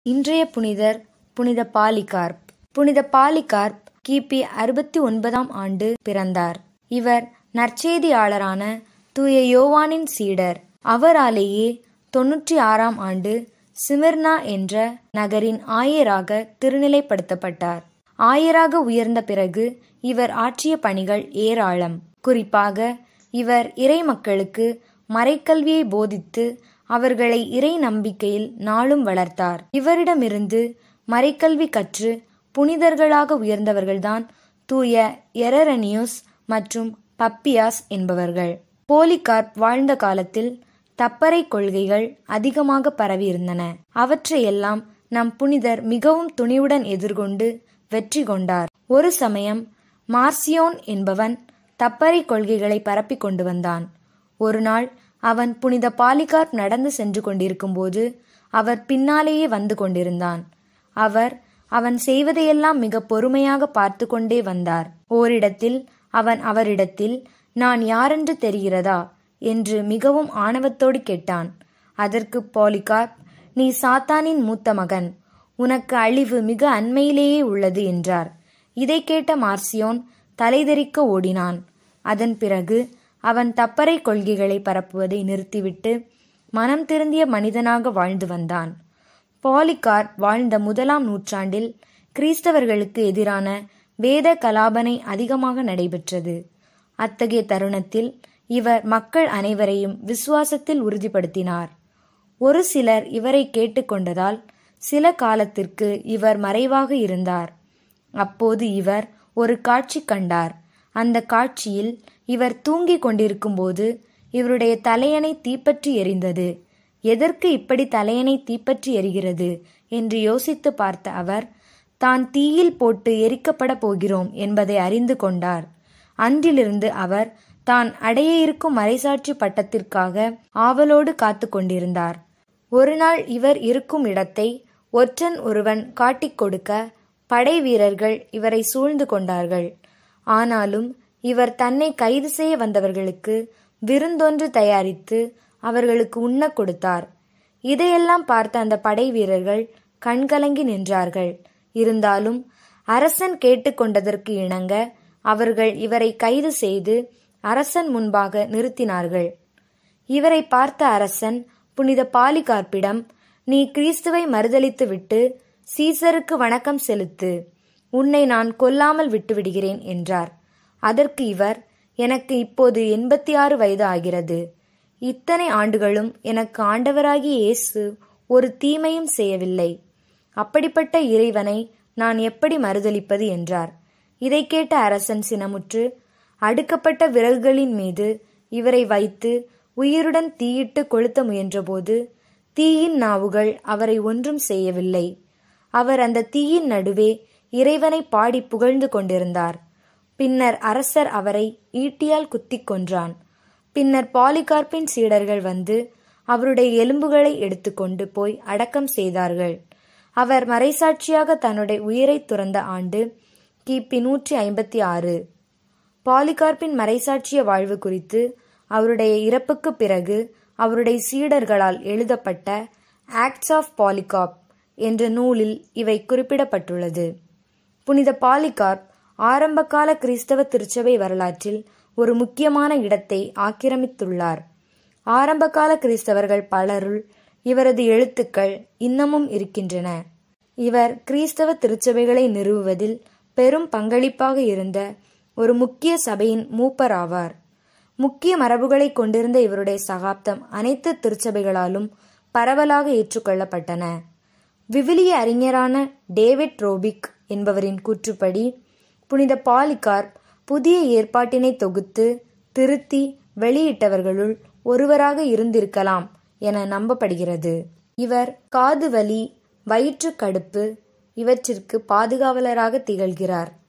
இன்றைய புனிதர் புனித பாலிகார்ப் புனித பாலிகார்ப் கிபி அறுபத்தி ஒன்பதாம் ஆண்டு பிறந்தார் இவர் நற்செய்தியாளரான தூய யோவானின் சீடர் அவராலேயே தொன்னூற்றி ஆறாம் ஆண்டு சிமிர்னா என்ற நகரின் ஆயராக திருநிலைப்படுத்தப்பட்டார் ஆயராக உயர்ந்த பிறகு இவர் ஆற்றிய பணிகள் ஏராளம் குறிப்பாக இவர் இறை மக்களுக்கு மறைக்கல்வியை போதித்து அவர்களை இறை நம்பிக்கையில் நாளும் வளர்த்தார் இவரிடமிருந்து மறைக்கல்வி கற்று புனிதர்களாக உயர்ந்தவர்கள்தான் தூய எரரனியூஸ் மற்றும் பப்பியாஸ் என்பவர்கள் போலிகார்ப் வாழ்ந்த காலத்தில் தப்பறை கொள்கைகள் அதிகமாக பரவியிருந்தன அவற்றையெல்லாம் நம் புனிதர் மிகவும் துணிவுடன் எதிர்கொண்டு வெற்றி கொண்டார் ஒரு சமயம் மார்சியோன் என்பவன் தப்பறை கொள்கைகளை பரப்பிக் கொண்டு வந்தான் ஒரு நாள் அவன் புனித பாலிகார்ப் நடந்து சென்று கொண்டிருக்கும்போது அவர் பின்னாலேயே வந்து கொண்டிருந்தான் அவர் அவன் செய்வதையெல்லாம் மிக பொறுமையாக பார்த்து கொண்டே வந்தார் ஓரிடத்தில் அவன் அவரிடத்தில் நான் யாரென்று தெரிகிறதா என்று மிகவும் ஆணவத்தோடு கேட்டான் அதற்கு பாலிகார்ப் நீ சாத்தானின் மூத்த மகன் உனக்கு அழிவு மிக அண்மையிலேயே உள்ளது என்றார் இதை கேட்ட மார்சியோன் தலைதெறிக்க ஓடினான் அதன் பிறகு அவன் தப்பறை கொள்கைகளை பரப்புவதை நிறுத்திவிட்டு மனம் திருந்திய மனிதனாக வாழ்ந்து வந்தான் பாலிகார் வாழ்ந்த முதலாம் நூற்றாண்டில் கிறிஸ்தவர்களுக்கு எதிரான வேத கலாபனை அதிகமாக நடைபெற்றது அத்தகைய தருணத்தில் இவர் மக்கள் அனைவரையும் விசுவாசத்தில் உறுதிப்படுத்தினார் ஒரு சிலர் இவரை கேட்டுக்கொண்டதால் சில காலத்திற்கு இவர் மறைவாக இருந்தார் அப்போது இவர் ஒரு காட்சி கண்டார் அந்த காட்சியில் இவர் தூங்கிக் கொண்டிருக்கும்போது இவருடைய தலையணை தீப்பற்றி எரிந்தது எதற்கு இப்படி தலையணை தீப்பற்றி எரிகிறது என்று யோசித்து பார்த்த அவர் தான் தீயில் போட்டு எரிக்கப்பட போகிறோம் என்பதை அறிந்து கொண்டார் அன்றிலிருந்து அவர் தான் அடைய இருக்கும் மறைசாட்சி பட்டத்திற்காக ஆவலோடு காத்து கொண்டிருந்தார் ஒரு நாள் இவர் இருக்கும் இடத்தை ஒற்றன் ஒருவன் காட்டிக் கொடுக்க படை வீரர்கள் இவரை சூழ்ந்து கொண்டார்கள் ஆனாலும் இவர் தன்னை கைது செய்ய வந்தவர்களுக்கு விருந்தொன்று தயாரித்து அவர்களுக்கு உண்ணக் கொடுத்தார் இதையெல்லாம் பார்த்த அந்த படை வீரர்கள் கண்கலங்கி நின்றார்கள் இருந்தாலும் அரசன் கேட்டுக்கொண்டதற்கு இணங்க அவர்கள் இவரை கைது செய்து அரசன் முன்பாக நிறுத்தினார்கள் இவரை பார்த்த அரசன் புனித பாலிகார்ப்பிடம் நீ கிறிஸ்துவை மறுதளித்துவிட்டு சீசருக்கு வணக்கம் செலுத்து உன்னை நான் கொல்லாமல் விட்டுவிடுகிறேன் என்றார் அதற்கு இவர் எனக்கு இப்போது எண்பத்தி ஆறு வயது ஆகிறது இத்தனை ஆண்டுகளும் எனக்கு ஆண்டவராகிய இயேசு ஒரு தீமையும் செய்யவில்லை அப்படிப்பட்ட இறைவனை நான் எப்படி மறுதளிப்பது என்றார் இதை கேட்ட அரசன் சினமுற்று அடுக்கப்பட்ட விறகுகளின் மீது இவரை வைத்து உயிருடன் தீயிட்டு கொளுத்த முயன்றபோது தீயின் நாவுகள் அவரை ஒன்றும் செய்யவில்லை அவர் அந்த தீயின் நடுவே இறைவனை பாடி புகழ்ந்து கொண்டிருந்தார் பின்னர் அரசர் அவரை ஈட்டியால் குத்திக் கொன்றான் பின்னர் பாலிகார்ப்பின் சீடர்கள் வந்து அவருடைய எலும்புகளை எடுத்துக்கொண்டு போய் அடக்கம் செய்தார்கள் அவர் மறைசாட்சியாக தன்னுடைய உயிரை துறந்த ஆண்டு கிபி நூற்றி ஐம்பத்தி ஆறு பாலிகார்ப்பின் மறைசாட்சிய வாழ்வு குறித்து அவருடைய இறப்புக்கு பிறகு அவருடைய சீடர்களால் எழுதப்பட்ட ஆக்ட்ஸ் ஆஃப் பாலிகார்ப் என்ற நூலில் இவை குறிப்பிடப்பட்டுள்ளது புனித பாலிகார்ப் ஆரம்பகால கிறிஸ்தவ திருச்சபை வரலாற்றில் ஒரு முக்கியமான இடத்தை ஆக்கிரமித்துள்ளார் ஆரம்பகால கிறிஸ்தவர்கள் பலருள் இவரது எழுத்துக்கள் இன்னமும் இருக்கின்றன இவர் கிறிஸ்தவ திருச்சபைகளை நிறுவுவதில் பெரும் பங்களிப்பாக இருந்த ஒரு முக்கிய சபையின் மூப்பர் ஆவார் முக்கிய மரபுகளை கொண்டிருந்த இவருடைய சகாப்தம் அனைத்து திருச்சபைகளாலும் பரவலாக ஏற்றுக்கொள்ளப்பட்டன விவிலிய அறிஞரான டேவிட் ரோபிக் என்பவரின் கூற்றுப்படி புனித பாலிகார்ப் புதிய ஏற்பாட்டினை தொகுத்து திருத்தி வெளியிட்டவர்களுள் ஒருவராக இருந்திருக்கலாம் என நம்பப்படுகிறது இவர் காது வலி வயிற்று கடுப்பு இவற்றிற்கு பாதுகாவலராக திகழ்கிறார்